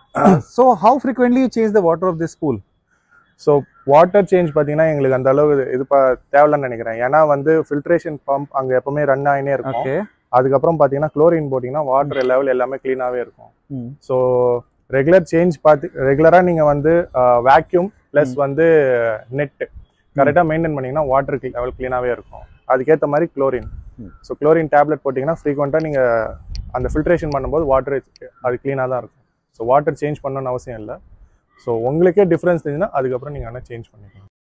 so how frequently you change the water of this pool? So water change பார்த்தீங்கன்னா எங்களுக்கு அந்த அளவு இது- இது ப- தேவையில்லைன்னு நினைக்கிறேன் ஏன்னா வந்து ஃபில்ட்ரேஷன் பம்ப் அங்கே எப்பவுமே ரன் ஆகினே இருக்கும் Okay. அதுக்கப்புறம் பார்த்தீங்கன்னா குளோரின் போட்டிங்கன்னா வாட்டர் லெவல் எல்லாமே க்ளீனாகவே இருக்கும் Hmm. ஸோ ரெகுலர் சேஞ்ச் பார்த்து ரெகுலராக நீங்கள் வந்து வேக்யூம் ப்ளஸ் வந்து நெட் கரெக்டாக மெயின்டைன் பண்ணீங்கன்னா வாட்டர் லெவல் க்ளீனாகவே இருக்கும் அதுக்கேற்ற மாதிரி chlorine Hmm. So chlorine tablet போட்டிங்கன்னா ஃப்ரீக்வெண்ட்டாக நீங்கள் அந்த ஃபில்ட்ரேஷன் பண்ணும்போது வாட்டர் அது க்ளீனாக தான் இருக்கும் ஸோ வாட்டர் சேஞ்ச் பண்ணணும்னு அவசியம் இல்லை ஸோ உங்களுக்கே டிஃப்ரென்ஸ் தெரிஞ்சுன்னா அதுக்கப்புறம் நீங்கள் வேணால் சேஞ்ச் பண்ணிக்கலாம்